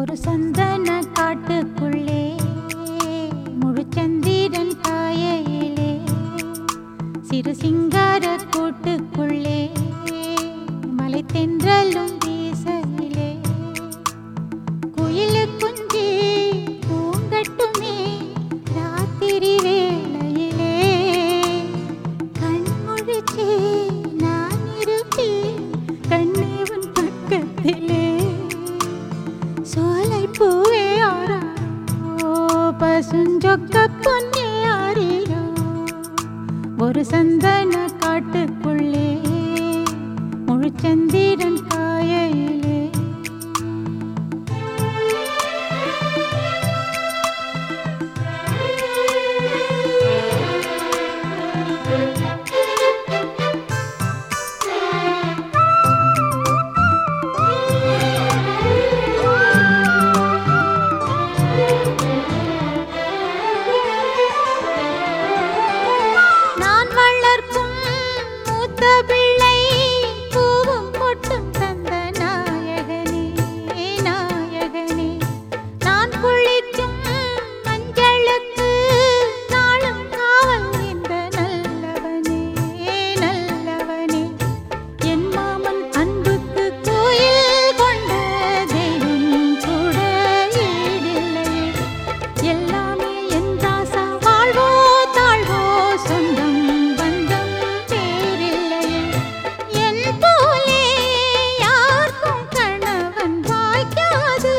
ஒரு சந்தன காட்டுக்குள்ளே முழுச்சந்திரன் காயையிலே சிறு சிங்கார கூட்டுக்குள்ளே மலை தென்றலும் வீசையிலே குயிலு குஞ்சி பூங்கட்டுமே ராத்திரி வேளையிலே கண்முழிச்சே நான் இருப்பேன் கண்ணே உன் பக்கத்திலே சோலை பூவே ஆராரோ பசுஞ்சொக்க பொன்னே ஆரிரோ ஒரு சந்தன காட்டுக்குள்ளே முழுச்சந்திரன் காயையிலே நான் வளர்க்கும் மூத்த பிள்ளை பூவும் பொட்டும் தந்த நாயகனே நாயகனே நான் குளிக்கும் மஞ்சளுக்கு நாளும் காவல் இந்த நல்லவனே நல்லவனே என் மாமன் அன்புக்கு கோயில் கொண்ட தெய்வம் கூட ஈடில்லையே எல்லாமே என் ராசா வாழ்வோ தாழ்வோ சொந்தம் பந்தம் பேரில்லையே என் போலே யாருக்கும் கணவன் வாய்க்காது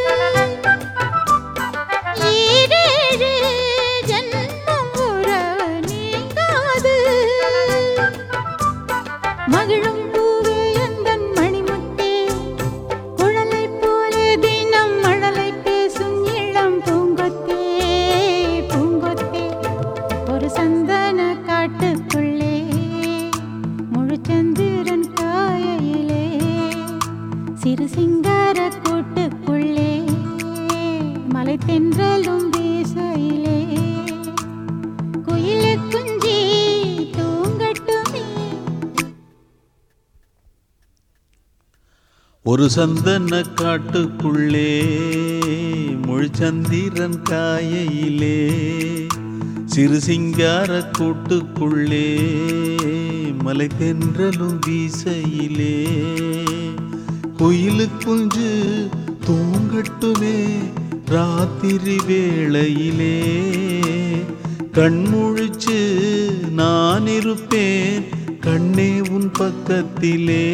ஈரேழு ஜன்மம் உறவு நீங்காது மகிழும் பூவே எந்தன் மணிமுத்தே குழலை போலே தினம் மழலை பேசும் இளம் பூங்கொத்தே பூங்கொத்தே ஒரு சந்தன காட்டுக்குள்ளே முழுச்சந்திரன் காயையிலே சிறு சிங்கார கூட்டுக்குள்ளே மலை தென்றலும் வீசையிலே குயிலு குஞ்சி தூங்கட்டுமே ஒரு சந்தன காட்டுக்குள்ளே முழுச்சந்திரன் காயையிலே சிறு சிங்கார கூட்டுக்குள்ளே மலை தென்றலும் வீசையிலே குயிலு குஞ்சு தூங்கட்டுமே ராத்திரி வேளையிலே கண்முழிச்சு நான் இருப்பேன் கண்ணே உன் பக்கத்திலே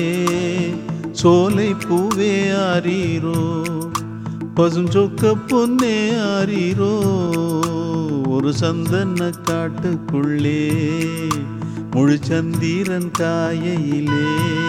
சோலை பூவே ஆரீரோ பசுஞ்சொக்க பொன்னே ஆரீரோ ஒரு சந்தன காட்டுக்குள்ளே முழுச்சந்திரன் காயையிலே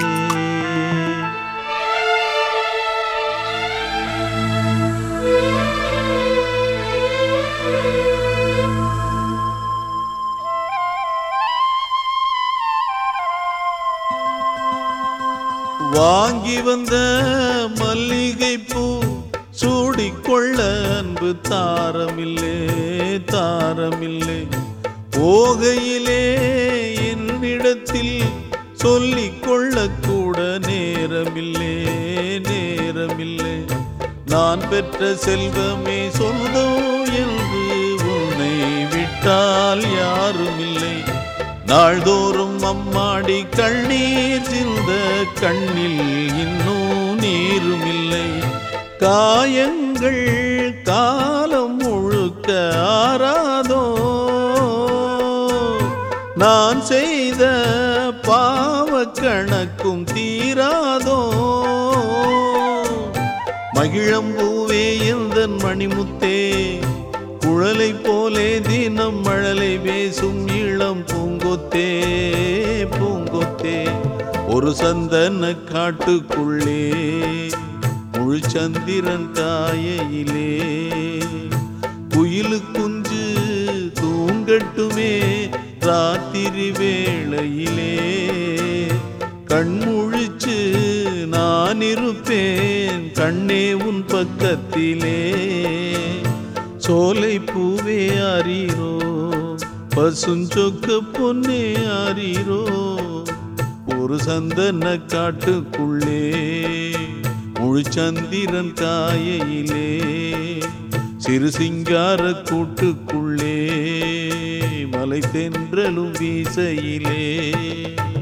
வாங்கி வந்த மல்லிகை பூ சூடிக்கொள்ள அன்பு தாரமில்லே தாரமில்லே போகையிலே என்னிடத்தில் சொல்லிக் கொள்ள கூட நேரமில்லே நேரமில்லே நான் பெற்ற செல்வமே சொந்தம் என்று உன்னை விட்டால் யாருமில்லை நாள்தோறும் அம்மாடி கண்ணீர் சிந்த கண்ணில் இன்னும் நீரும் இல்லை காயங்கள் காலம் முழுக்க ஆறாதோ நான் செய்த பாவ கணக்கும் தீராதோ மகிழம்பூவே எந்தன் மணிமுத்தே குழலை போலே தினம் மழலை பேசும் இளம் பூங்கொத்தே பூங்கொத்தே ஒரு சந்தன காட்டுக்குள்ளே முழு சந்திரன் காயையிலே குயிலு குஞ்சு தூங்கட்டுமே ராத்திரி வேளையிலே கண்முழிச்சு நான் இருப்பேன் கண்ணே உன் பக்கத்திலே சோலை பூவே ஆரீரோ பசுஞ்சொக்க பொன்னே ஆரீரோ ஒரு சந்தன காட்டுக்குள்ளே முழு முழுச்சந்திரன் காயையிலே சிறு சிங்கார கூட்டுக்குள்ளே மலை தென்றலும் வீசையிலே